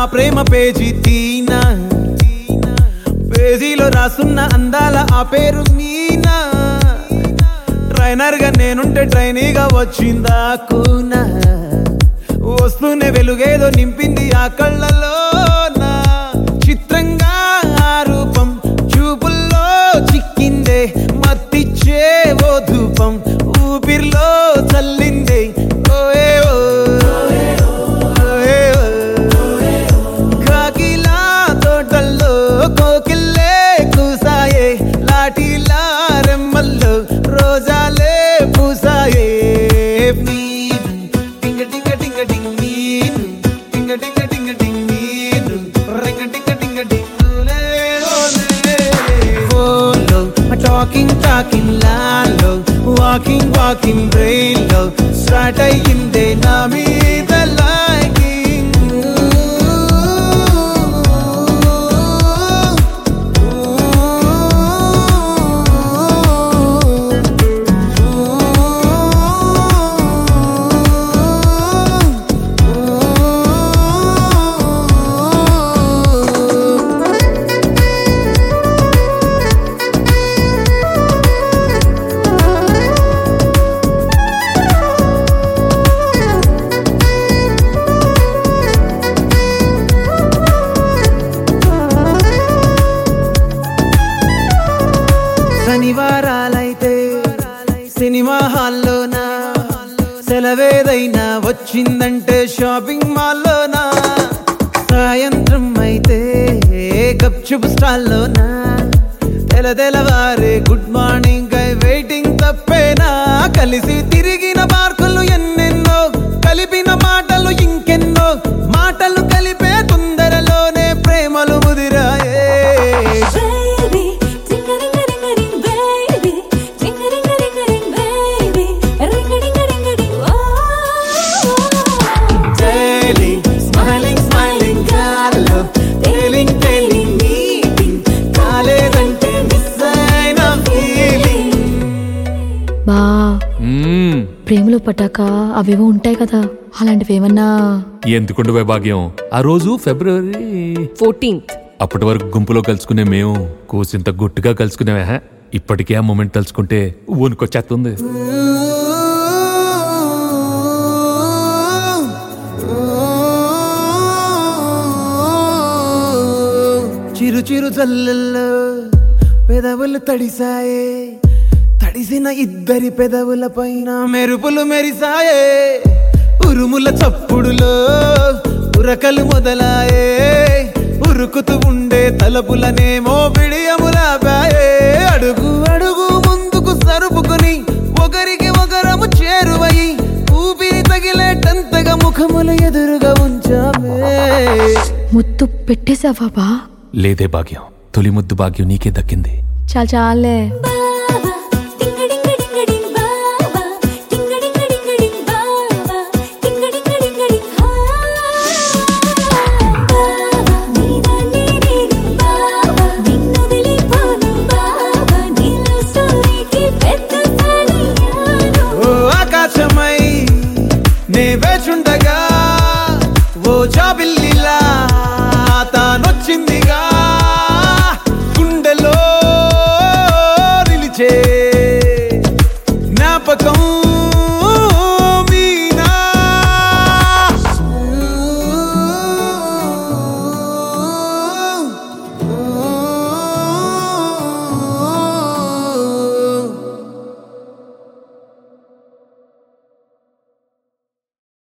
ప్రేమ page తీనా పేజీలో రాసున్న అందాల ఆ పేరు మీనా ట్రైనర్ గా నేనుంటే ట్రైనీగా వచ్చిందా కూనా వస్తూనే వెలుగేదో నింపింది ఆ కళ్ళలో చిత్రంగా ఆ రూపం చూపుల్లో చిక్కిందే మత్తిచ్చే ఓ ధూపం ఊపిరిలో చల్లిందే ఓయే ఓ, ఓయే ఓ. కాకిలా తోటల్లో కోకిల్లే కూసాయే లాఠీలా రెమ్మల్లో రోజాలే పూసాయే నీరు టింగ టింగ టింగ టింగ్ నీరు టింగ టింగ టింగ టింగ్ నీరు రింగ టింగ టింగ టింగ్ ఓలే ఓలే ఫోన్లో టాకింగ్ టాకింగ్ లాలో వాకింగ్ వాకింగ్ బ్రెయిన్లో స్టార్ట్ అయ్యిందే నా మీద శనివారాలైతే సినిమా హాల్లోనా సెలవేదైనా వచ్చిందంటే షాపింగ్ మాల్లోనా సాయంత్రం అయితే గప్చుప్ స్టాల్లోనా తెల తెలవారే గుడ్ మార్నింగ్ ఐ వెయిటింగ్ తప్పేనా కలిసి తిరిగిన పార్కులు ఎన్నెన్నో కలిపిన మాటలు ఇంకెన్నో మాటలు కలిపే తొందరలోనే ప్రేమలు ముదిరాయే Baby, ting-a-ring-a-ring-a-ring, baby. Ting-a-ring-a-ring-a-ring, baby. Ring-a-ding-a-ding-a-ding, oh. Daily, smiling, smiling, గాల్లో tailing, tailing, meeting. కాలేదంటే miss అయిన feeling. బా మ్మ్. ప్రేమలో పట్టాక అవేవో ఉంటాయి కదా అలాంటివి ఏమన్నా ఎందుకుండు వైభాగ్యం ఆ రోజు ఫిబ్రవరి ఫోర్టీన్త్ అప్పటి వరకు గుంపులో కలుసుకునే మేము కూసింత గుట్టుగా కలుసుకునేవా హ? ఇప్పటికే ఆ మూమెంట్ తలుచుకుంటే ఊనుకొచ్చేస్తుంది చిరు చిరు జల్లల్లో పెదవులు తడిసాయే తడిసిన ఇద్దరి పెదవుల పైన మెరుపులు మెరిసాయే ఉరుముల చప్పుడులో ఉరకలు మొదలాయే ఉరుకుతూ ఉండే తలపులనేమో బిడియములాపాయే అడుగు అడుగు ముందుకు సరుపుకుని ఒకరికి ఒకరము చేరువై ఊపిరి తగిలేటంతగా ముఖములు ఎదురుగా ఉంచామే ముద్దు పెట్టేశావా బా లేదే భాగ్యం తొలి ముద్దు భాగ్యం నీకే దక్కింది చాలు చాలే Baba, ting-a-ding-a-ding-a-ding, baba. Ting-a-ding-a-ding-a-ding, baba. Ting-a-ding-a-ding-a-ding, ah. Baba, నీదాన్ని నేను, baba. నిన్నొదిలిపోను, baba. నీలో storyకి పెద్ద fan అయ్యాను. ఓ ఆకాశమై నే వేచుండగా ఓ జాబిల్లిలా తానొచ్చింది